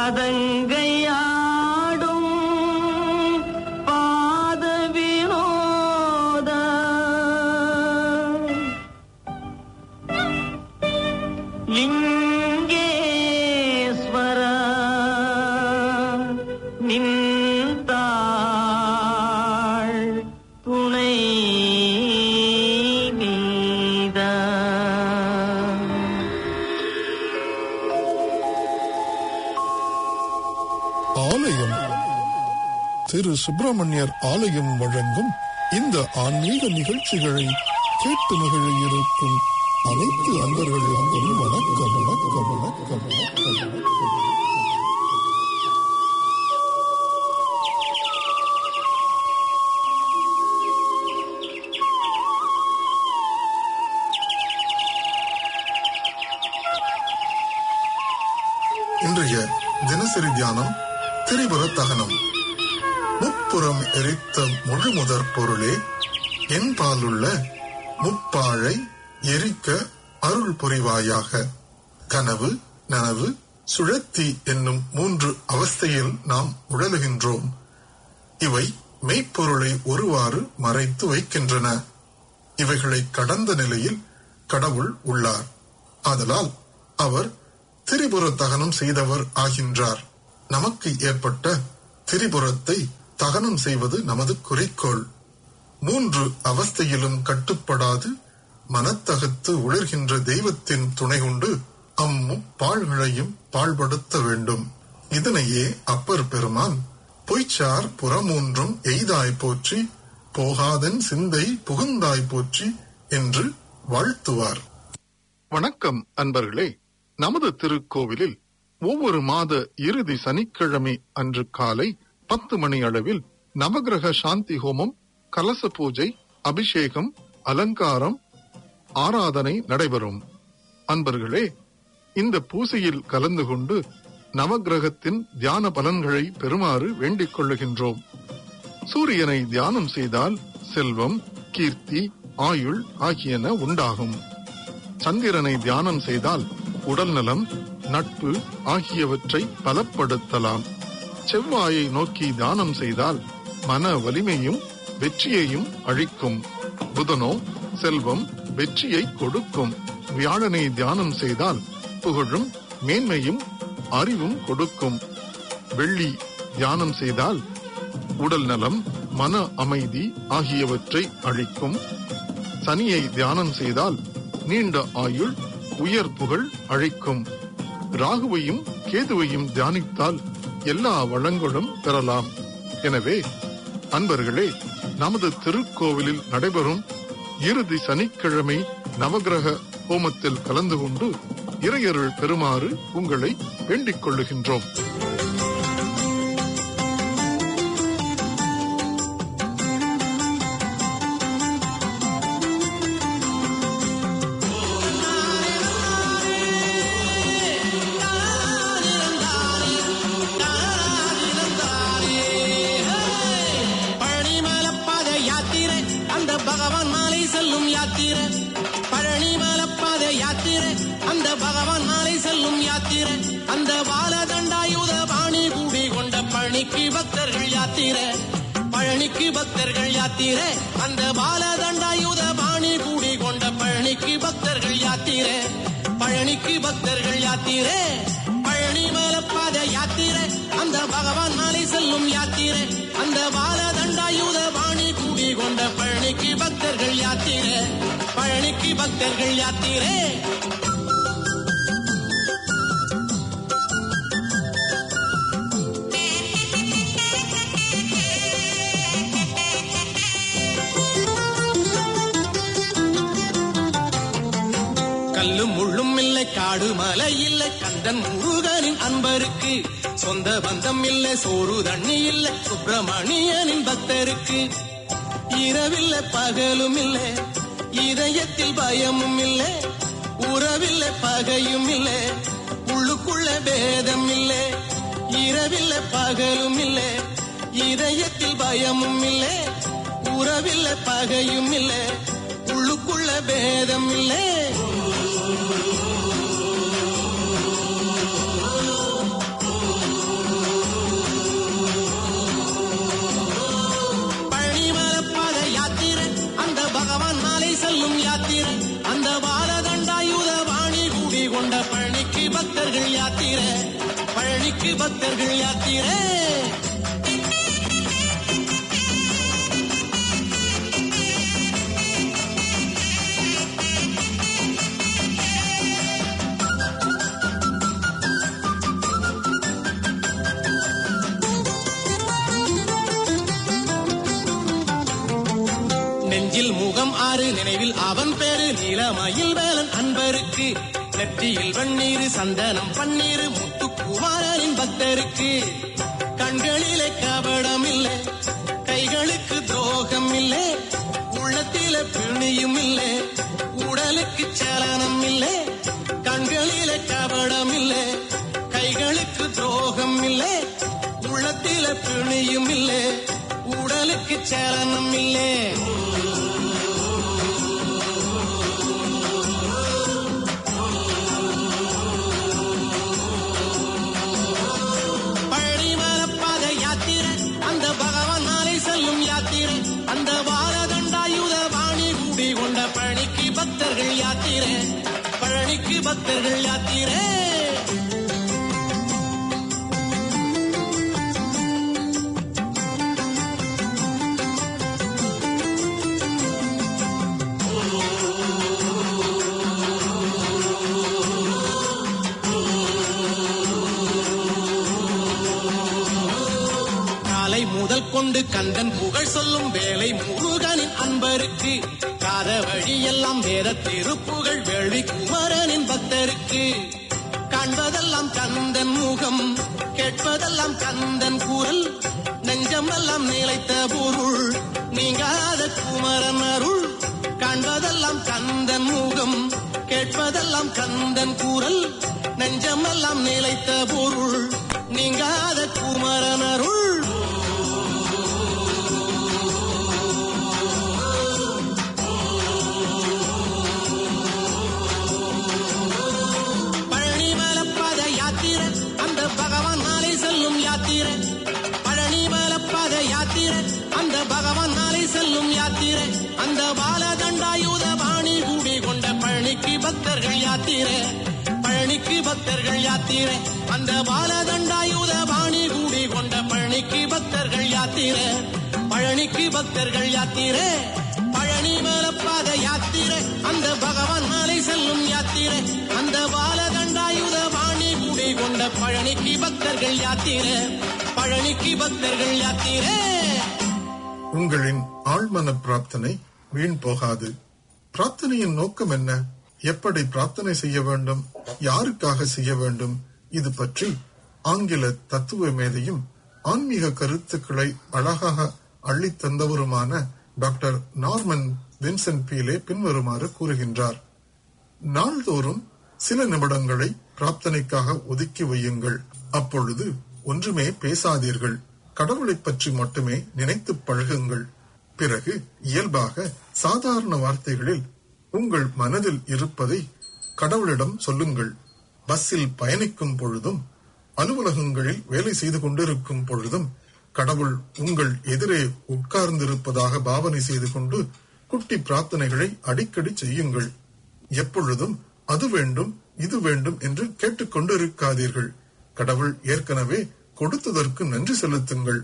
பதங்கையாடும் பாத வினோத லிங்கேஸ்வர நின்றாள் துணை நீதா ஆலயம் திரு சுப்பிரமணியர் ஆலயம் வழங்கும் இந்த ஆன்மீக நிகழ்ச்சிகளை கேட்டு மகிழ இருக்கும் அனைத்து அன்பர்களுக்கும் வணக்கம் வணக்கம் வணக்கம் வணக்கம் வணக்கம் இன்றைய தினசரி தியானம் திரிபுர தகனம் முப்புறம் எரித்த முழுமுதற் பொருளே என் பாலுள்ள முப்பாழை எரிக்க அருள் புரிவாயாக கனவு நனவு சுழத்தி என்னும் மூன்று அவஸ்தையில் நாம் உழலுகின்றோம் இவை மெய்ப்பொருளை ஒருவாறு மறைத்து வைக்கின்றன இவைகளை கடந்த நிலையில் கடவுள் உள்ளார் ஆதலால் அவர் திரிபுர தகனம் செய்தவர் ஆகின்றார் நமக்கு ஏற்பட்ட திரிபுரத்தை தகனம் செய்வது நமது குறிக்கோள் மூன்று அவஸ்தையிலும் கட்டுப்படாது மனத்தகத்து உழர்கின்ற தெய்வத்தின் துணை கொண்டு அம்முப்பாழ்களையும் பாழ்படுத்த வேண்டும் இதனையே அப்பர் பெருமான் பொய்ச்சார் புறமூன்றும் எய்தாய் போற்றி போகாதன் சிந்தை புகுந்தாய் போற்றி என்று வாழ்த்துவார் வணக்கம் அன்பர்களே நமது திருக்கோவிலில் ஒவ்வொரு மாத இறுதி சனிக்கிழமை அன்று காலை பத்து மணி அளவில் நவகிரக சாந்தி ஹோமம் கலச பூஜை அபிஷேகம் அலங்காரம் ஆராதனை நடைபெறும் அன்பர்களே இந்த பூசையில் கலந்து கொண்டு நவகிரகத்தின் தியான பலன்களை பெறுமாறு வேண்டிக் கொள்ளுகின்றோம் சூரியனை தியானம் செய்தால் செல்வம் கீர்த்தி ஆயுள் ஆகியன உண்டாகும் சந்திரனை தியானம் செய்தால் உடல் நலம் நட்பு ஆகியவற்றை பலப்படுத்தலாம் செவ்வாயை நோக்கி தியானம் செய்தால் மன வலிமையும் வெற்றியையும் அழிக்கும் புதனோ செல்வம் வெற்றியை கொடுக்கும் வியாழனை தியானம் செய்தால் புகழும் மேன்மையும் அறிவும் கொடுக்கும் வெள்ளி தியானம் செய்தால் உடல் நலம் மன அமைதி ஆகியவற்றை அளிக்கும் சனியை தியானம் செய்தால் நீண்ட ஆயுள் உயர் புகழ் அழிக்கும் ராகுவையும் கேதுவையும் தியானித்தால் எல்லா வளங்களும் பெறலாம் எனவே அன்பர்களே நமது திருக்கோவிலில் நடைபெறும் இறுதி சனிக்கிழமை நவகிரக ஹோமத்தில் கலந்து கொண்டு இறையருள் பெறுமாறு உங்களை வேண்டிக் கொள்ளுகின்றோம் பழனிமலப்பாத யாத்திரை அந்த பகவான் மாலை செல்லும் யாத்திரை பழனிமலப்பாத யாத்திரை அந்த பகவான் மாலை செல்லும் யாத்திரை அந்த பாலதண்டாயுத பாணி கூடி கொண்ட பழனிக்கு பக்தர்கள் யாத்திரை பழனிக்கு பக்தர்கள் யாத்திரை அந்த பாலதண்டாயுத பாணி கூடி கொண்ட பழனிக்கு பக்தர்கள் யாத்திரை பழனிக்கு பக்தர்கள் யாத்திரை பழனி மலப்பாத யாத்திரை அந்த பகவான் மாலை செல்லும் யாத்திரை அந்த பாலதண்டாயுத பாணி கூடி கொண்ட பழனிக்கு பக்தர்கள் யாத்திரை பழனிக்கு பக்தர்கள் யாத்திரை கல்லும் முள்ளும் இல்லை காடு மலை இல்லை கந்தன் முருகனின் அன்பருக்கு சொந்த பந்தம் இல்லை சோறு தண்ணி இல்லை சுப்பிரமணியனின் பக்தருக்கு இரவில்லை பகலும் இல்லை இதயத்தில் பயமும் இல்லை உறவில்லை பகையும் இல்லை உள்ளுக்குள்ள பேதம் இல்லை இரவில்லை பகலும் இல்லை இதயத்தில் பயமும் இல்லை உறவில்லை பகையும் இல்லை உள்ளுக்குள்ள பேதம் இல்லை பக்தர்கள் யாத்திரை நெஞ்சில் முகம் ஆறு நினைவில் அவன் பேரு நீலமயில் வேலன் அன்பருக்கு நெற்றியில் வெண்ணீர் சந்தனம் பன்னீர் முத்துக்குமாரனின் பக்தருக்கு கண்களிலே கபடம் இல்லை கைகளுக்கு துரோகம் இல்லை உள்ளத்தில பிணியும் இல்லை உடலுக்கு சலனம் இல்லை கண்களிலே கபடம் இல்லை கைகளுக்கு துரோகம் இல்லை உள்ளத்தில பிணியும் இல்லை உடலுக்கு சலனம் இல்லை பழனி மலப்பாத யாத்திரை அந்த பகவான் நாளை செல்லும் யாத்திரை அந்த பாலதண்டாயுத வாணி கூடி கொண்ட பழனிக்கு பக்தர்கள் யாத்திரை பழனிக்கு பக்தர்கள் யாத்திரை காலை முதல் கொண்டு கந்தன் புகழ் சொல்லும் வேலை முருகனின் அன்பருக்கு காத வழியெல்லாம் வேத திருப்புகழ் வேள்வி குமரனின் பக்தருக்கு காண்பதெல்லாம் கந்தன் முகம் கேட்பதெல்லாம் கந்தன் குரல் நெஞ்சமெல்லாம் நிலைத்த பொருள் நீங்காத குமரன் அருள் காண்பதெல்லாம் கந்தன் முகம் கேட்பதெல்லாம் கந்தன் குரல் நெஞ்சமெல்லாம் நிலைத்த பொருள் நீங்காத குமரன் அருள் பழனி மலப்பாத யாத்திரை அந்த பகவான் நாளை செல்லும் யாத்திரை பழனி மலப்பாத யாத்திரை அந்த பகவான் நாளை செல்லும் யாத்திரை அந்த பாலதண்டாயுத பாணி கூடி கொண்ட பழனிக்கு பக்தர்கள் யாத்திரை பழனிக்கு பக்தர்கள் யாத்திரை அந்த பாலதண்டாயுத பாணி கூடி கொண்ட பழனிக்கு பக்தர்கள் யாத்திரை பழனிக்கு பக்தர்கள் யாத்திரை பழனி மேலப்பாத யாத்திரை அந்த பகவான் மாலை செல்லும் யாத்திரை அந்த பாலதண்டாயுத வாணி கூடி கொண்ட பழனிக்கு பக்தர்கள் யாத்திரை பழனிக்கு பக்தர்கள் யாத்திரை உங்களின் ஆழ்மன பிரார்த்தனை வீண் போகாது பிரார்த்தனையின் நோக்கம் என்ன எப்படி பிரார்த்தனை செய்ய வேண்டும் யாருக்காக செய்ய வேண்டும் இது பற்றி ஆங்கில தத்துவ மேதையும் ஆன்மீக கருத்துக்களை அழகாக அள்ளித் தந்தவருமான டாக்டர் நார்மன் வின்சென்ட் பீலே பின்வருமாறு கூறுகின்றார் நாள்தோறும் சில நிமிடங்களை பிரார்த்தனைக்காக ஒதுக்கி வையுங்கள் அப்பொழுது ஒன்றுமே பேசாதீர்கள் கடவுளைப் பற்றி மட்டுமே நினைத்து பழகுங்கள் பிறகு இயல்பாக சாதாரண வார்த்தைகளில் உங்கள் மனதில் இருப்பதை கடவுளிடம் சொல்லுங்கள் பஸ்ஸில் பயணிக்கும் பொழுதும் அலுவலகங்களில் வேலை செய்து கொண்டிருக்கும் பொழுதும் கடவுள் உங்கள் எதிரே உட்கார்ந்திருப்பதாக பாவனை செய்து கொண்டு குட்டி பிரார்த்தனைகளை அடிக்கடி செய்யுங்கள் எப்பொழுதும் அது வேண்டும் இது வேண்டும் என்று கேட்டுக்கொண்டிருக்காதீர்கள் கடவுள் ஏற்கனவே கொடுத்ததற்கு நன்றி செலுத்துங்கள்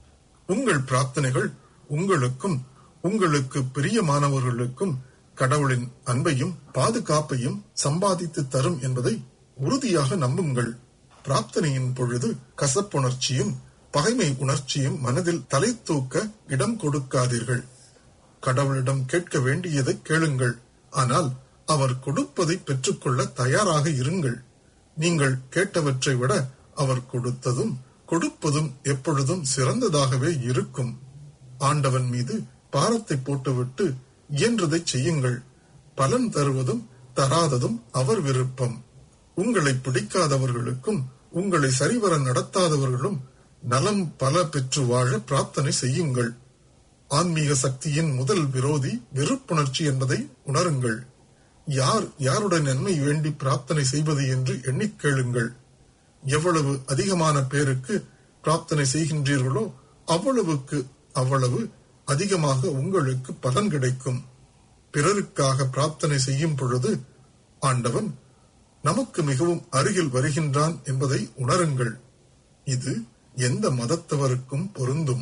உங்கள் பிரார்த்தனைகள் உங்களுக்கும் உங்களுக்கு பிரியமானவர்களுக்கும் கடவுளின் அன்பையும் பாதுகாப்பையும் சம்பாதித்து தரும் என்பதை உறுதியாக நம்புங்கள் பிரார்த்தனையின் பொழுது கசப்புணர்ச்சியும் பகைமை உணர்ச்சியும் மனதில் தலை தூக்க இடம் கொடுக்காதீர்கள் கடவுளிடம் கேட்க வேண்டியதை கேளுங்கள் ஆனால் அவர் கொடுப்பதை பெற்றுக்கொள்ள தயாராக இருங்கள் நீங்கள் கேட்டவற்றை விட அவர் கொடுத்ததும் கொடுப்பதும் எப்பொழுதும் சிறந்ததாகவே இருக்கும் ஆண்டவன் மீது பாரத்தை போட்டுவிட்டு இயன்றதை செய்யுங்கள் பலன் தருவதும் தராததும் அவர் விருப்பம் உங்களை பிடிக்காதவர்களுக்கும் உங்களை சரிவர நடத்தாதவர்களும் நலம் பல பெற்று வாழ பிரார்த்தனை செய்யுங்கள் ஆன்மீக சக்தியின் முதல் விரோதி வெறுப்புணர்ச்சி என்பதை உணருங்கள் யார் யாருடைய நன்மை வேண்டி பிரார்த்தனை செய்வது என்று எண்ணிக் கேளுங்கள் எவ்வளவு அதிகமான பேருக்கு பிரார்த்தனை செய்கின்றீர்களோ அவ்வளவுக்கு அவ்வளவு அதிகமாக உங்களுக்கு பலன் கிடைக்கும் பிறருக்காக பிரார்த்தனை செய்யும் பொழுது ஆண்டவன் நமக்கு மிகவும் அருகில் வருகின்றான் என்பதை உணருங்கள் இது எந்த மதத்தவருக்கும் பொருந்தும்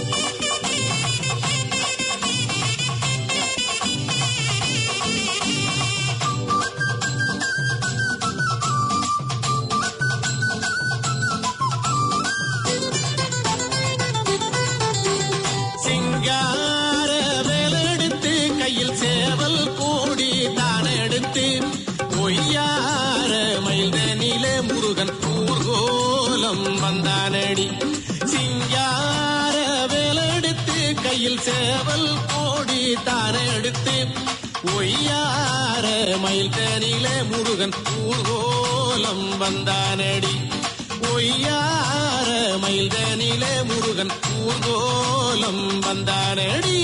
சிங்கார வேலெடுத்து கையில் சேவல் கூடி தான் எடுத்து பொய்யார மைந்தனிலே முருகன் ஊர்கோலம் வந்தானடி சிங்கார வேலெடுத்து கையில் சேவல் கோடி தான் எடுத்து ஒய்யார மயில் தேனிலே முருகன் ஊர்கோலம் வந்தானடி ஒய்யார மயில் தேனிலே முருகன் ஊர்கோலம் வந்தானடி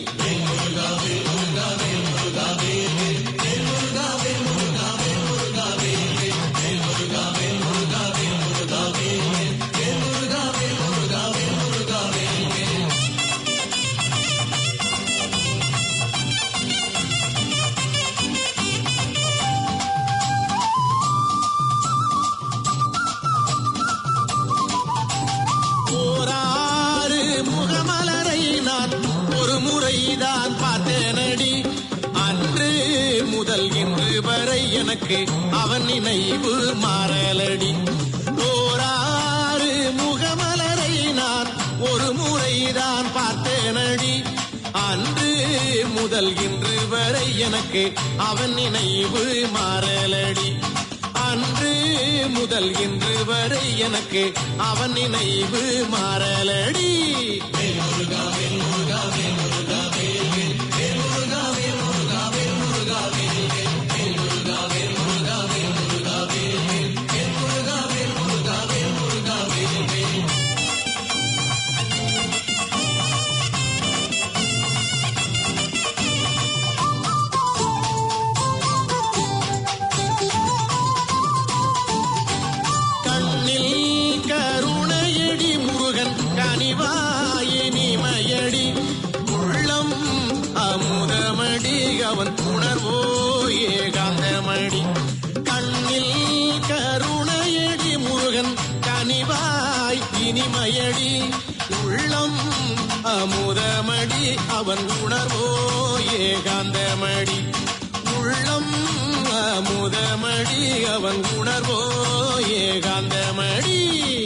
ஓராறு முகமலரை நான் ஒரு முறைதான் பார்த்தேனடி அன்று முதல் இன்று வரை எனக்கு அவன் நினைவு மாறலடி ஓராறு முகமலரை நான் ஒரு முறைதான் பார்த்தேனடி அன்று முதல் இன்று வரை எனக்கு அவன் நினைவு மாறலடி அன்று முதல் இன்று வரை எனக்கு அவன் நினைவு மாறலடி கண்ணில் கருணையடி முருகன் கனிவாயினிமயடி உள்ளம் அமுதமடி அவன் உணர்வோ ஏகாந்தமடி கண்ணில் கருணையடி முருகன் கனிவாய் இனிமயடி உள்ளம் அமுதமடி அவன் உணர்வோ ஏகாந்தமடி உள்ளம் அமுதமடி அவன் உணர்வோ ஏகாந்தமடி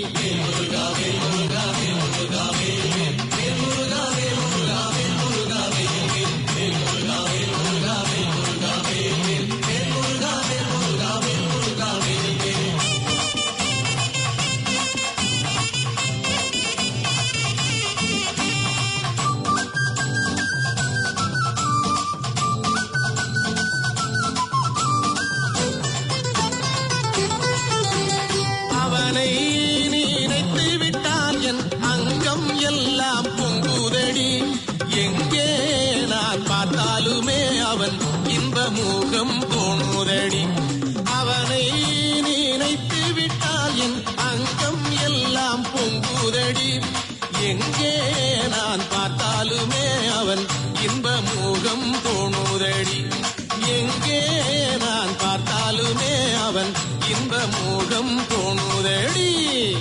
அவனை நினைத்து விட்டால் என் அங்கம் எல்லாம் பொங்குதடி எங்கே நான் பார்த்தாலுமே அவன் இன்ப முகம் தோணுதடி அவனை நினைத்து விட்டால் என் அங்கம் எல்லாம் பொங்குதடி எங்கே நான் பார்த்தாலுமே அவன் இன்ப முகம் தோணுதடி எங்கே நான் பார்த்தாலுமே அவன் இன்ப முகம் தோணுதடி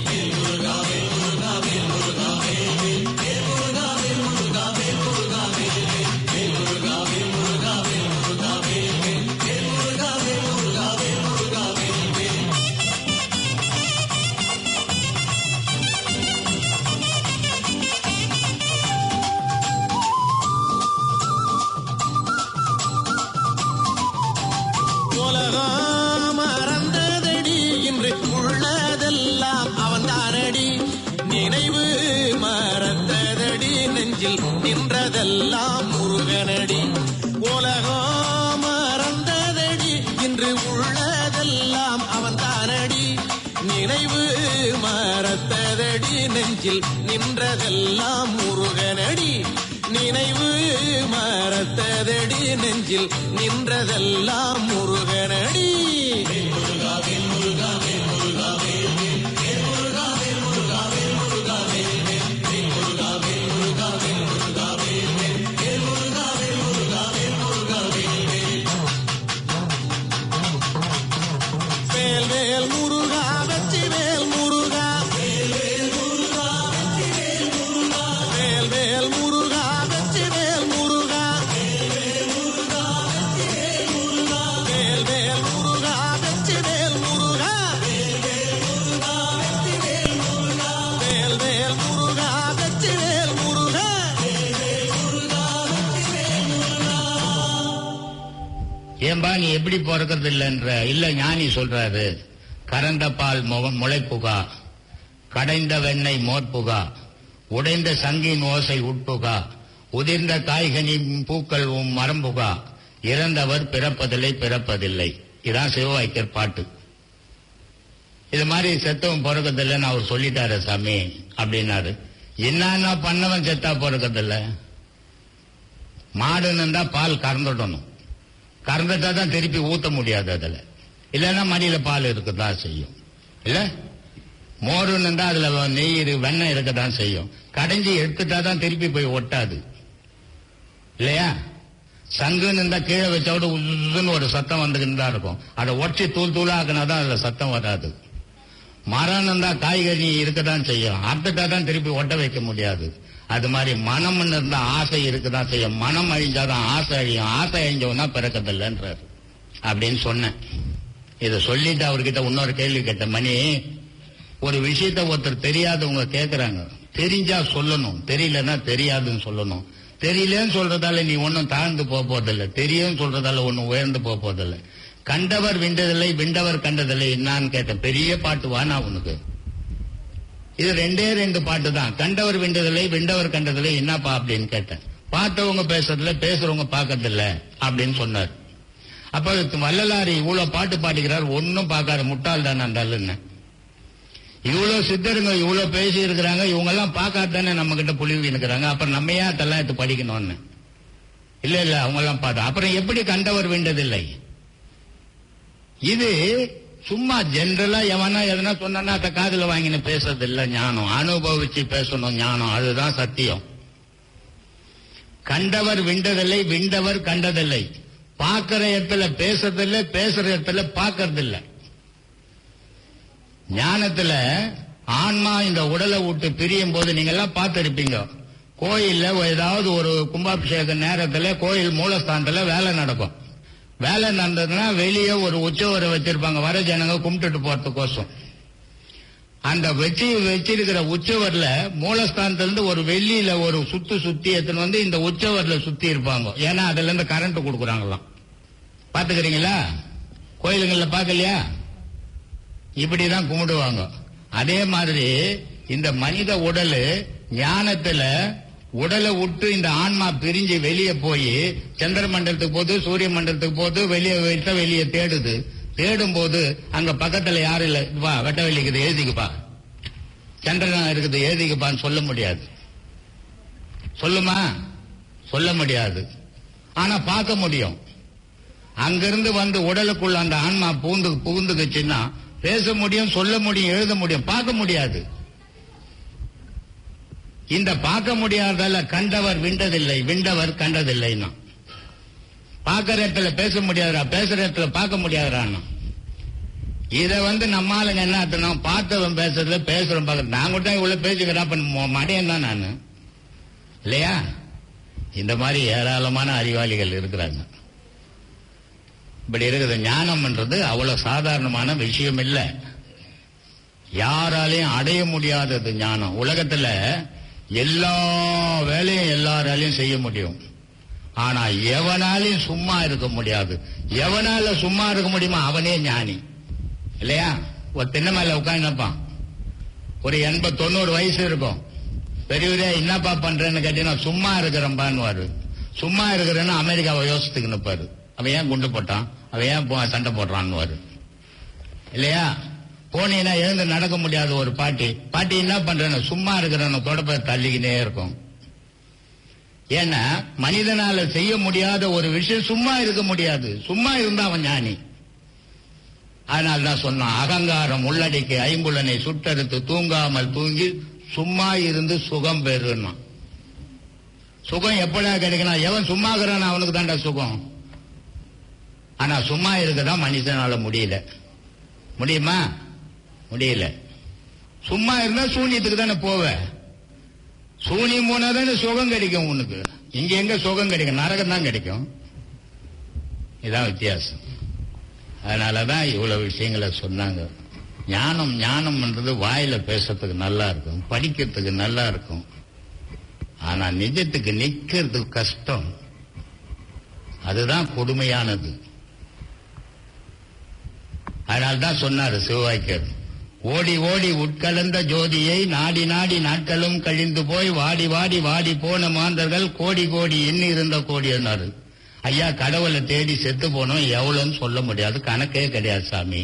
உலகம் மறந்ததடி இன்று உள்ளதெல்லாம் அவன் தானடி நினைவு மறந்ததடி நெஞ்சில் நின்றதெல்லாம் முருகனடி உலகம் மறந்ததடி இன்று உள்ளதெல்லாம் அவன் தானடி நினைவு மறத்ததடி நெஞ்சில் நின்றதெல்லாம் முருகனடி நினைவு மறத்ததடி நெஞ்சில் நின்றதெல்லாம் முருகனடி வேல் வேல் முருகா வெற்றி வேல் முருகா வேல் ஏன்பா நீ எப்படி பிறக்கிறது இல்லைன்ற இல்ல ஞானி சொல்றாரு கறந்த பால் முக- முளைப்புகா கடைந்த வெண்ணெய் மோர்ப்புகா உடைந்த சங்கின் ஓசை உட்புகா உதிர்ந்த காய்கனி பூக்கள் உம் மரம்புகா இறந்தவர் பிறப்பதில்லை பிறப்பதில்லை இதான் சிவவாய்க்கர் பாட்டு இது மாதிரி செத்தவன் பிறக்கதில்லைன்னு அவர் சொல்லிட்டாரு சாமி அப்படின்னாரு என்னன்னா பண்ணவன் செத்தா பிறக்கதில்ல மாடுன்னு பால் கறந்துடணும் கறந்துட்டா தான் திருப்பி ஊத்த முடியாது அதுல இல்லைன்னா மடியில பால் இருக்கதான் செய்யும் இல்ல மோருன்னு இருந்தா அதுல நெய் இரு- வெண்ணெய் இருக்கதான் செய்யும் கடைஞ்சி எடுத்துட்டா தான் திருப்பி போய் ஒட்டாது இல்லையா சங்குன்னு இருந்தா கீழே வச்சோட உன்னு ஒரு சத்தம் வந்துக்கிட்டு தான் இருக்கும் அதை ஒட்டி தூள் தூளாக்குனா தான் அதுல சத்தம் வராது மரம் இருந்தா காய்கறி இருக்கதான் செய்யும் அறுத்துட்டா தான் திருப்பி ஒட்ட வைக்க முடியாது அது மாதிரி மனம் இருந்தா ஆசை இருக்கதான் செய்யும் மனம் அழிஞ்சாதான் ஆசை அழியும் ஆசை அழிஞ்சவனா பிறக்கதில்லைன்றார் அப்படின்னு சொன்னேன் இதை சொல்லிட்டு அவர்கிட்ட இன்னொரு கேள்வி கேட்டேன் மணி ஒரு விஷயத்த ஒருத்தர் தெரியாதவங்க கேக்குறாங்க தெரிஞ்சா சொல்லணும் தெரியலன்னா தெரியாதுன்னு சொல்லணும் தெரியலன்னு சொல்றதால நீ ஒன்னும் தாழ்ந்து போக போறதில்ல தெரியும் சொல்றதால ஒன்னும் உயர்ந்து போக போறதில்ல கண்டவர் விண்டதில்லை விண்டவர் கண்டதில்லை என்னான்னு கேட்டேன் பெரிய பாட்டு வானா உனக்கு இது ரெண்டே ரெண்டு பாட்டு தான் கண்டவர் விண்டதில்லை விண்டவர் கண்டதில்லை என்னப்பா அப்படின்னு கேட்டேன் பார்த்தவங்க பேசுறதில்ல பேசுறவங்க பார்க்கறதில்ல அப்படின்னு சொன்னார் அப்ப வள்ளலாரி இவ்வளவு பாட்டு பாடிக்கிறார் ஒன்னும் பார்க்காத முட்டாள் தானே அந்த ஆளுன்னு இவ்வளவு சித்தருங்க இவ்வளவு பேசி இருக்கிறாங்க இவங்க எல்லாம் பார்க்காதானே நம்ம கிட்ட புலிவி இருக்கிறாங்க அப்புறம் நம்ம ஏன் அதெல்லாம் எடுத்து படிக்கணும்னு இல்ல இல்ல அவங்க எல்லாம் பார்த்தா அப்புறம் எப்படி கண்டவர் வேண்டதில்லை இது சும்மா ஜெனரலா எவனா எதனா சொன்னா அத காதுல வாங்கின பேசுறது இல்ல ஞானம் அனுபவிச்சு பேசணும் ஞானம் அதுதான் சத்தியம் கண்டவர் விண்டதில்லை விண்டவர் கண்டதில்லை பார்க்கிற இடத்துல பேசுறதில்லை பேசுற இடத்துல பார்க்கறதில்லை ஞானத்துல ஆன்மா இந்த உடலை விட்டு பிரியும் போது நீங்க எல்லாம் பார்த்திருப்பீங்க கோயில்ல ஏதாவது ஒரு கும்பாபிஷேக நேரத்துல கோயில் மூலஸ்தானத்துல வேலை நடக்கும் வேலை நடந்ததுன்னா வெளியே ஒரு உற்சவரை வச்சிருப்பாங்க வர ஜனங்க கும்பிட்டுட்டு போறதுக்கோசம் அந்த வச்சு வச்சிருக்கிற உற்சவர்ல மூலஸ்தானத்துல இருந்து ஒரு வெள்ளியில ஒரு சுத்து சுத்தி எடுத்துன்னு வந்து இந்த உற்சவர்ல சுத்தி இருப்பாங்க ஏன்னா அதுல இருந்து கரண்ட் கொடுக்குறாங்களாம் பாத்துக்கிறீங்களா கோயிலுங்கள்ல பாக்கலையா இப்படிதான் கும்பிடுவாங்க அதே மாதிரி இந்த மனித உடல் ஞானத்துல உடலை விட்டு இந்த ஆன்மா பிரிஞ்சு வெளியே போய் சந்திர மண்டலத்துக்கு போகுது சூரிய மண்டலத்துக்கு போகுது வெளியே வெட்ட வெளியே தேடுது தேடும் போது அங்க பக்கத்துல யாரும் இல்ல வா வெட்ட வெளிக்குது எழுதிக்குப்பா சந்திரன் இருக்குது எழுதிக்குப்பான்னு சொல்ல முடியாது சொல்லுமா சொல்ல முடியாது ஆனா பார்க்க முடியும் அங்கிருந்து வந்து உடலுக்குள்ள அந்த ஆன்மா பூந்து புகுந்துக்குச்சுன்னா பேச முடியும் சொல்ல முடியும் எழுத முடியும் பார்க்க முடியாது இந்த பார்க்க முடியாததால கண்டவர் விண்டதில்லை விண்டவர் கண்டதில்லைன்னா பார்க்கிற இடத்துல பேச முடியாதுடா பேசுற இடத்துல பார்க்க முடியாதுடான்னா இத வந்து நம்ம ஆளுங்க என்ன அர்த்தம் பார்த்தவன் பேசுறதுல பேசுறோம் பார்க்கறது நான் கூட இவ்வளவு பேசுகிறேன் அப்ப ம- மடையன் தான் நானு இல்லையா இந்த மாதிரி ஏராளமான அறிவாளிகள் இருக்கிறாங்க இப்படி இருக்குது ஞானம்ன்றது அவ்வளவு சாதாரணமான விஷயம் இல்ல யாராலையும் அடைய முடியாதது ஞானம் உலகத்துல எல்லா வேலையும் எல்லாராலையும் செய்ய முடியும் ஆனா எவனாலையும் சும்மா இருக்க முடியாது எவனால சும்மா இருக்க முடியுமா அவனே ஞானி இல்லையா ஒரு திண்ணை மேல உட்காந்துப்பான் ஒரு எண்பது தொண்ணூறு வயசு இருக்கும் பெரியவரே என்னப்பா பண்றேன்னு கேட்டீங்கன்னா சும்மா இருக்கிறேன்பான்னு சும்மா இருக்கிறேன்னு அமெரிக்காவை யோசித்துக்கு நிப்பாரு அவன் ஏன் குண்டு போட்டான் அவன் ஏன் போ- சண்டை போடுறான்னு இல்லையா போனீங்கன்னா எழுந்து நடக்க முடியாத ஒரு பாட்டி பாட்டி என்ன பண்றேன்னு சும்மா இருக்கிறேன்னு தொடப்ப தள்ளிக்கினே இருக்கும் ஏன்னா மனிதனால செய்ய முடியாத ஒரு விஷயம் சும்மா இருக்க முடியாது சும்மா இருந்தா அவன் ஞானி அதனால தான் சொன்னான் அகங்காரம் உள்ளடக்கி ஐம்புலனை சுட்டெடுத்து தூங்காமல் தூங்கி சும்மா இருந்து சுகம் பெறுனா சுகம் எப்படா கிடைக்கணும் எவன் சும்மா இருக்கிறான் அவனுக்கு தான்டா சுகம் ஆனா சும்மா இருக்கதான் மனுஷனால முடியல முடியுமா முடியல சும்மா இருந்தா சூன்யத்துக்கு தானே போவ சூனியம் போனா தானே சுகம் கிடைக்கும் உனக்கு இங்க எங்க சுகம் கிடைக்கும் நரகம் தான் கிடைக்கும் இதான் வித்தியாசம் அதனாலதான் இவ்வளவு விஷயங்களை சொன்னாங்க ஞானம் ஞானம்ன்றது வாயில பேசுறதுக்கு நல்லா இருக்கும் படிக்கிறதுக்கு நல்லா இருக்கும் ஆனா நிஜத்துக்கு நிக்கிறதுக்கு கஷ்டம் அதுதான் கொடுமையானது அதனால தான் சொன்னாரு சிவவாக்கியர் ஓடி ஓடி உட்கலந்த ஜோதியை நாடி நாடி நாட்களும் கழிந்து போய் வாடி வாடி வாடி போன மாந்தர்கள் கோடி கோடி எண்ணி இருந்த கோடி என்னாரு ஐயா கடவுளை தேடி செத்து போனோம் எவ்வளவுன்னு சொல்ல முடியாது கணக்கே கிடையாது சாமி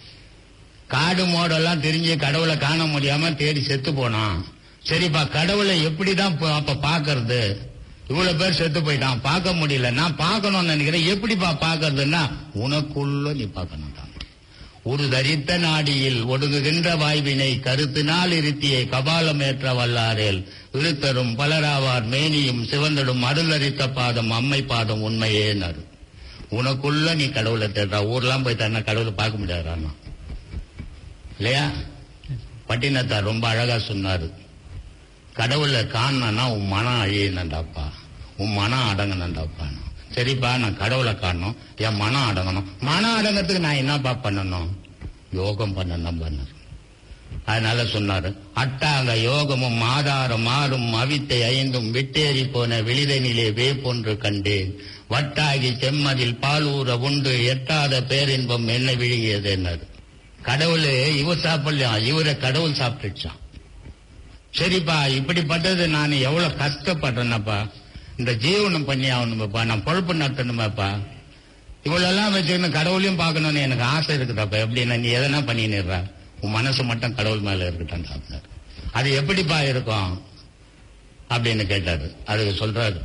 காடு மோடெல்லாம் தெரிஞ்சு கடவுளை காண முடியாம தேடி செத்து போனான் சரிப்பா கடவுளை எப்படிதான் ப- அப்ப பாக்குறது இவ்வளவு பேர் செத்து போயிட்டான் பார்க்க முடியல நான் பார்க்கணும்னு நினைக்கிறேன் எப்படிப்பா பாக்குறதுன்னா உனக்குள்ள நீ பார்க்கணும் தான் ஒரு தரித்த நாடியில் ஒடுங்குகின்ற வாய்வினை கருத்தினால் இருத்தியை கபாலமேற்ற வல்லாரேல் இருத்தரும் பலராவார் மேனியும் சிவந்தடும் அருளரித்த பாதம் அம்மை பாதம் உண்மையேனாரு உனக்குள்ள நீ கடவுளை தேடுறா ஊர்லாம் போய் தரனா கடவுளை பார்க்க முடியாதான்னா இல்லையா பட்டினத்தார் ரொம்ப அழகா சொன்னாரு கடவுளை காணனா உன் மனம் அழியணுண்டாப்பா உன் மனம் அடங்கணுண்டாப்பா சரிப்பா நான் கடவுளை காணணும் என் மனம் அடங்கணும் மனம் அடங்கறதுக்கு நான் என்னப்பா பண்ணணும் யோகம் பண்ணணும் பண்ணார் அதனால சொன்னாரு அட்டாங்க யோகமும் ஆதாரம் மாறும் அவித்தை ஐந்தும் விட்டேறி போன விளிதனிலே வேப்பொன்று கண்டேன் வட்டாகி செம்மதில் பாலூர உண்டு எட்டாத பேரின்பம் என்ன விழுங்கியது என்னாரு கடவுள் இவர் சாப்பிடலாம் இவரை கடவுள் சாப்பிட்டுச்சான் சரிப்பா இப்படிப்பட்டது நான் எவ்வளவு கஷ்டப்படுறேன்னப்பா இந்த ஜீவனம் பண்ணி ஆகணுமாப்பா நான் பொழப்பு நடத்தணுமாப்பா இவ்வளெல்லாம் வச்சுக்கணும் கடவுளையும் பார்க்கணும்னு எனக்கு ஆசை இருக்குதாப்பா எப்படின்னா நீ எதனா பண்ணிடுறா உன் மனசு மட்டும் கடவுள் மேல இருக்கட்டும் சாப்பிட்டாரு அது எப்படிப்பா இருக்கும் அப்படின்னு கேட்டாரு அதுக்கு சொல்றாரு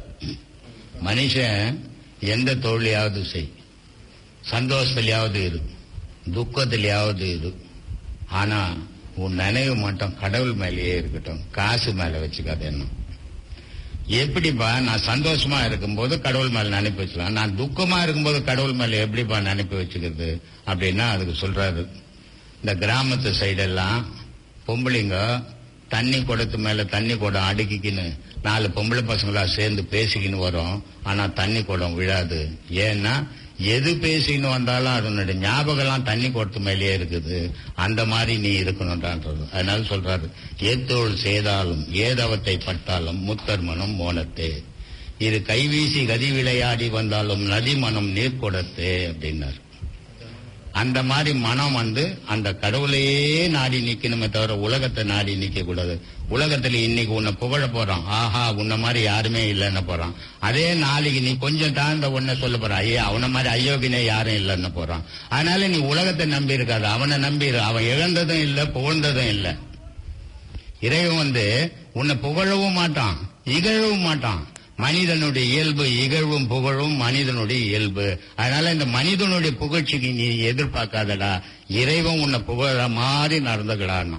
மனுஷன் எந்த தொழிலையாவது செய் சந்தோஷத்திலேயாவது இரு துக்கத்திலேயாவது இரு ஆனா உன் நினைவு மட்டும் கடவுள் மேலேயே இருக்கட்டும் காசு மேல வச்சுக்காத என்ன எப்படிப்பா நான் சந்தோஷமா இருக்கும்போது கடவுள் மேல நினைப்பு வச்சுக்கலாம் நான் துக்கமா இருக்கும்போது கடவுள் மேல எப்படிப்பா நினைப்பு வச்சுக்கிறது அப்படின்னா அதுக்கு சொல்றாரு இந்த கிராமத்து சைடெல்லாம் பொம்பளைங்க தண்ணி குடத்து மேல தண்ணி குடம் அடுக்கிக்கின்னு நாலு பொம்பளை பசங்களா சேர்ந்து பேசிக்கின்னு வரும் ஆனா தண்ணி குடம் விழாது ஏன்னா எது பேசின்னு வந்தாலும் அதனுடைய ஞாபகம்லாம் தண்ணி குடத்து மேலேயே இருக்குது அந்த மாதிரி நீ இருக்கணும்ன்றது அதனால சொல்றாரு ஏத்தோள் செய்தாலும் ஏதவத்தை பட்டாலும் முத்தர் மனம் மோனத்தே இது கைவீசி கதி விளையாடி வந்தாலும் நதி மனம் நீர் கொடுத்தே அப்படின்னாரு அந்த மாதிரி மனம் வந்து அந்த கடவுளையே நாடி நிக்கணுமே தவிர உலகத்தை நாடி நிக்க கூடாது உலகத்துல இன்னைக்கு உன்னை புகழ போறான் ஆஹா உன்ன மாதிரி யாருமே இல்லைன்னு போறான் அதே நாளைக்கு நீ கொஞ்சம் தாழ்ந்த உன்னை சொல்ல போற ஐயா அவன மாதிரி அயோக்கியனே யாரும் இல்லைன்னு போறான் அதனால நீ உலகத்தை நம்பி இருக்காது அவனை நம்பி இரு. அவன் இழந்ததும் இல்ல புகழ்ந்ததும் இல்ல இறைவன் வந்து உன்னை புகழவும் மாட்டான் இகழவும் மாட்டான் மனிதனுடைய இயல்பு இகழ்வும் புகழும் மனிதனுடைய இயல்பு அதனால இந்த மனிதனுடைய புகழ்ச்சிக்கு நீ எதிர்பார்க்காதடா இறைவன் உன்னை புகழ மாதிரி நடந்துக்கடான்னா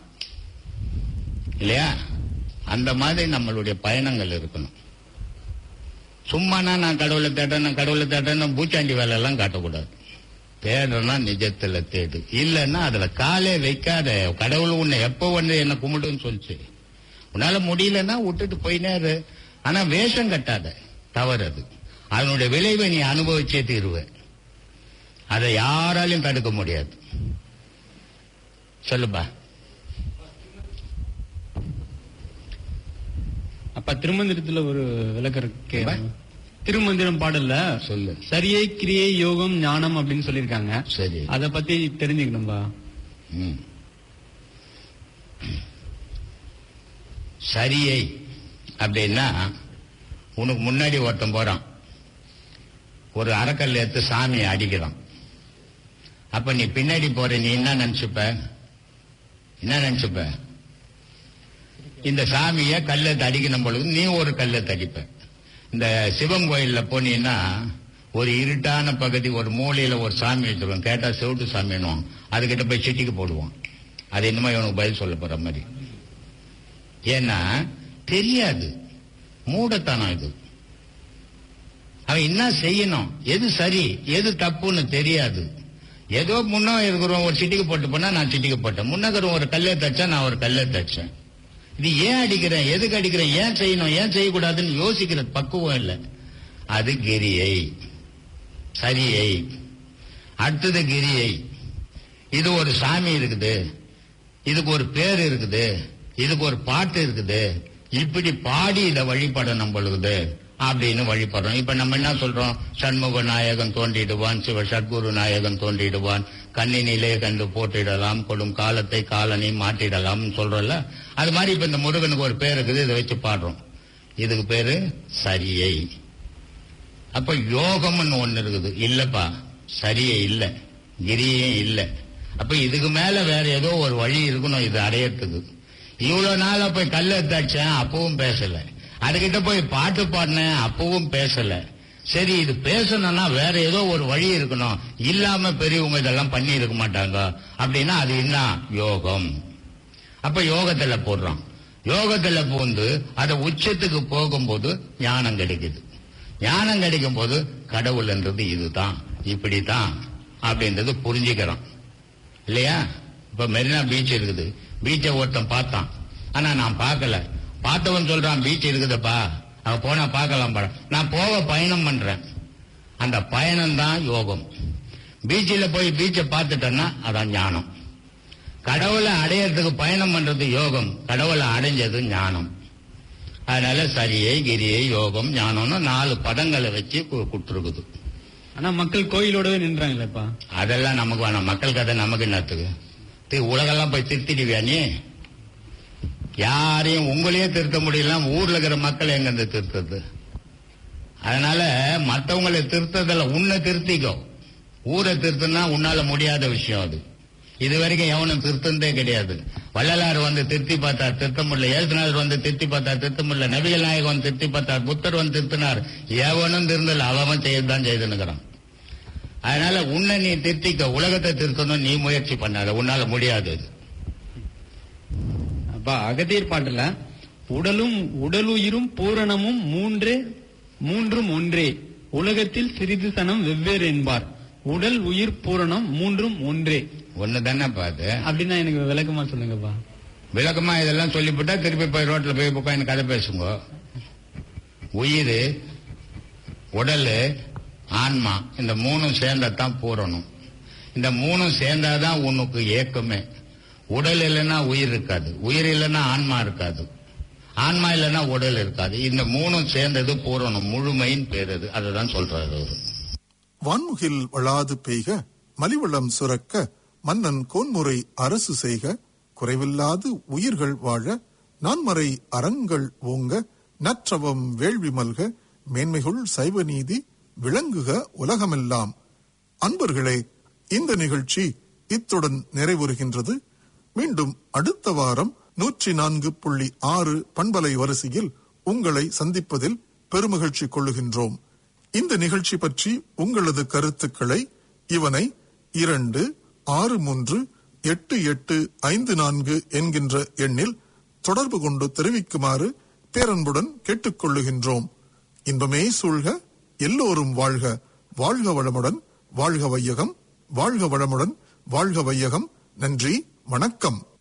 இல்லையா அந்த மாதிரி நம்மளுடைய பயணங்கள் இருக்கணும் சும்மானா நான் கடவுளை தேட்டேன் கடவுளை தேட்டேன்னு பூச்சாண்டி வேலை எல்லாம் காட்டக்கூடாது தேடுறனா நிஜத்துல தேடு இல்லைன்னா அதுல காலே வைக்காத கடவுள் உன்னை எப்போ வந்து என்ன கும்பிடுன்னு சொல்லிச்சு உன்னால முடியலன்னா விட்டுட்டு போயினே இரு ஆனா வேஷம் கட்டாத தவறு அது அதனுடைய விளைவை நீ அனுபவிச்சே தீருவ அதை யாராலையும் தடுக்க முடியாது சொல்லுப்பா அப்ப திருமந்திரத்துல ஒரு விளக்கம் இருக்கு என்ன? திருமந்திரம் பாடல்ல சொல்லு சரியை கிரியை யோகம் ஞானம் அப்படின்னு சொல்லியிருக்காங்க சரி அத பத்தி தெரிஞ்சுக்கணும்பா ம். சரியை அப்படின்னா உனக்கு முன்னாடி ஒருத்தன் போறான் ஒரு அறக்கல் எடுத்து சாமியை அடிக்கிறான் அப்ப நீ பின்னாடி போற நீ என்ன நினைச்சுப்ப என்ன நினைச்சுப்ப இந்த சாமிய கல்லத்தை அடிக்கணும் பொழுது நீ ஒரு கல்லத்தை அடிப்ப இந்த சிவன் கோயில்ல போனீங்கன்னா ஒரு இருட்டான பகுதி ஒரு மூலையில ஒரு சாமி வச்சிருவோம் கேட்டா செவிட்டு சாமின்னுவான் அதுகிட்ட போய் சிட்டிக்கு போடுவான் அது என்னமோ இவனுக்கு பதில் சொல்ல போற மாதிரி ஏன்னா தெரியாது மூடத்தனம் இது அவன் என்ன செய்யணும் எது சரி எது தப்புன்னு தெரியாது ஏதோ முன்ன இருக்கிறவன் ஒரு சிட்டிக்கு போட்டு போனா நான் சிட்டிக்கு போட்டேன் முன்னக்கிற ஒரு கல்லை தச்சா நான் ஒரு கல்லை தச்சேன் இது ஏன் அடிக்கிறேன் எதுக்கு அடிக்கிறேன் ஏன் செய்யணும் ஏன் செய்யக்கூடாதுன்னு யோசிக்கிற பக்குவம் இல்லை அது கிரியை சரியை அடுத்தது கிரியை இது ஒரு சாமி இருக்குது இதுக்கு ஒரு பேர் இருக்குது இதுக்கு ஒரு பாட்டு இருக்குது இப்படி பாடி இதை வழிபடணும் பொழுது அப்படின்னு வழிபடுறோம் இப்ப நம்ம என்ன சொல்றோம் சண்முக நாயகன் தோன்றிடுவான் சிவ சத்குரு நாயகன் தோன்றிடுவான் கண்ணினிலே கண்டு போட்டிடலாம் கொடும் காலத்தை காலனி மாட்டிடலாம் சொல்றோம்ல அது மாதிரி இப்ப இந்த முருகனுக்கு ஒரு பேர் இருக்குது இதை வச்சு பாடுறோம் இதுக்கு பேரு சரியை அப்ப யோகம்னு ஒண்ணு இருக்குது இல்லப்பா சரியே இல்ல கிரியே இல்ல அப்ப இதுக்கு மேல வேற ஏதோ ஒரு வழி இருக்கணும் இது அடையறதுக்கு இவ்வளவு நாளா போய் கல்ல தச்சேன் அப்பவும் பேசல அதுகிட்ட போய் பாட்டு பாடினேன் அப்பவும் பேசல சரி இது பேசணும்னா வேற ஏதோ ஒரு வழி இருக்கணும் இல்லாம பெரியவங்க இதெல்லாம் பண்ணி இருக்க மாட்டாங்க அப்படின்னா அது என்ன யோகம் அப்ப யோகத்துல போடுறோம் யோகத்துல பூந்து அதை உச்சத்துக்கு போகும்போது ஞானம் கிடைக்குது ஞானம் கிடைக்கும் போது கடவுள்ன்றது இதுதான் இப்படித்தான் அப்படின்றது புரிஞ்சுக்கிறோம் இல்லையா இப்ப மெரினா பீச் இருக்குது பீச்சை ஒருத்தன் பார்த்தான் ஆனா நான் பார்க்கல பார்த்தவன் சொல்றான் பீச் இருக்குதுப்பா அவன் போனா பார்க்கலாம் பாரு. நான் போக பயணம் பண்றேன் அந்த பயணம் தான் யோகம் பீச்சில் போய் பீச்சை பார்த்துட்டேன்னா அதான் ஞானம் கடவுளை அடையறதுக்கு பயணம் பண்றது யோகம் கடவுளை அடைஞ்சது ஞானம் அதனால சரியை கிரியை யோகம் ஞானம்னு நாலு பதங்களை வச்சு கு- கொடுத்துருக்குது ஆனா மக்கள் கோயிலோடவே நின்றாங்களேப்பா அதெல்லாம் நமக்கு வேணாம் மக்கள் கதை நமக்கு என்னத்துக்கு தி- உலகெல்லாம் போய் திருத்திடுவியா நீ யாரையும் உங்களையே திருத்த முடியல ஊர்ல இருக்கிற மக்களை எங்க இருந்து திருத்தது அதனால மத்தவங்களை திருத்ததில்ல உன்னை திருத்திக்கோ ஊரை திருத்தினா உன்னால முடியாத விஷயம் அது இது வரைக்கும் எவனும் திருத்தந்தே கிடையாது வள்ளலார் வந்து திருத்தி பார்த்தார் திருத்த முடியல ஏசுநாதர் வந்து திருத்தி பார்த்தார் திருத்த முடியல நபிகள் நாயகம் வந்து திருத்தி பார்த்தார் புத்தர் வந்து திருத்தினார் எவனும் திருந்தல அவன் செய்யறதுதான் செய்துன்னுக்கிறான் அதனால உன்னை நீ திருத்திக்க உலகத்தை திருத்தணும் நீ முயற்சி பண்ணாத உன்னால முடியாது அது. அப்பா அகத்தியர் பாட்டுல உடலும் உடலுயிரும் பூரணமும் மூன்றே மூன்றும் ஒன்றே உலகத்தில் சிறிது சனம் வெவ்வேறு என்பார் உடல் உயிர் பூரணம் மூன்றும் ஒன்றே ஒண்ணு தானே பாத்து அப்படின்னா எனக்கு விளக்கமா சொல்லுங்கப்பா விளக்கமா இதெல்லாம் சொல்லிவிட்டா திருப்பி போய் ரோட்ல போய் உட்காந்து கதை பேசுங்க உயிர் உடல் ஆன்மா இந்த மூணும் சேர்ந்ததான் பூரணம் இந்த மூணும் சேர்ந்தாதான் உனக்கு ஏக்கமே உடல் இல்லைன்னா உயிர் இருக்காது உயிர் இல்லைன்னா ஆன்மா இருக்காது ஆன்மா இல்லைன்னா உடல் இருக்காது இந்த மூணும் சேர்ந்தது பூரணம் முழுமையின் பேர் அது அதுதான் சொல்றாரு அவரு வான்முகில் வளாது பெய்க மலிவளம் சுரக்க மன்னன் கோன்முறை அரசு செய்க குறைவில்லாது உயிர்கள் வாழ நான்மறை அறங்கள் ஓங்க நற்றவம் வேள்வி மல்க மேன்மைகுள் சைவ நீதி விளங்குக உலகமெல்லாம் அன்பர்களே இந்த நிகழ்ச்சி இத்துடன் நிறைவுறுகின்றது மீண்டும் அடுத்த வாரம் நூற்றி நான்கு புள்ளி ஆறு பண்பலை வரிசையில் உங்களை சந்திப்பதில் பெருமகிழ்ச்சி கொள்ளுகின்றோம் இந்த நிகழ்ச்சி பற்றி உங்களது கருத்துக்களை இவனை இரண்டு ஆறு மூன்று எட்டு எட்டு ஐந்து நான்கு என்கின்ற எண்ணில் தொடர்பு கொண்டு தெரிவிக்குமாறு பேரன்புடன் கேட்டுக்கொள்ளுகின்றோம் இன்பமே சூழ்க எல்லோரும் வாழ்க வாழ்க வளமுடன் வாழ்க வையகம் வாழ்க வளமுடன் வாழ்க வையகம் நன்றி வணக்கம்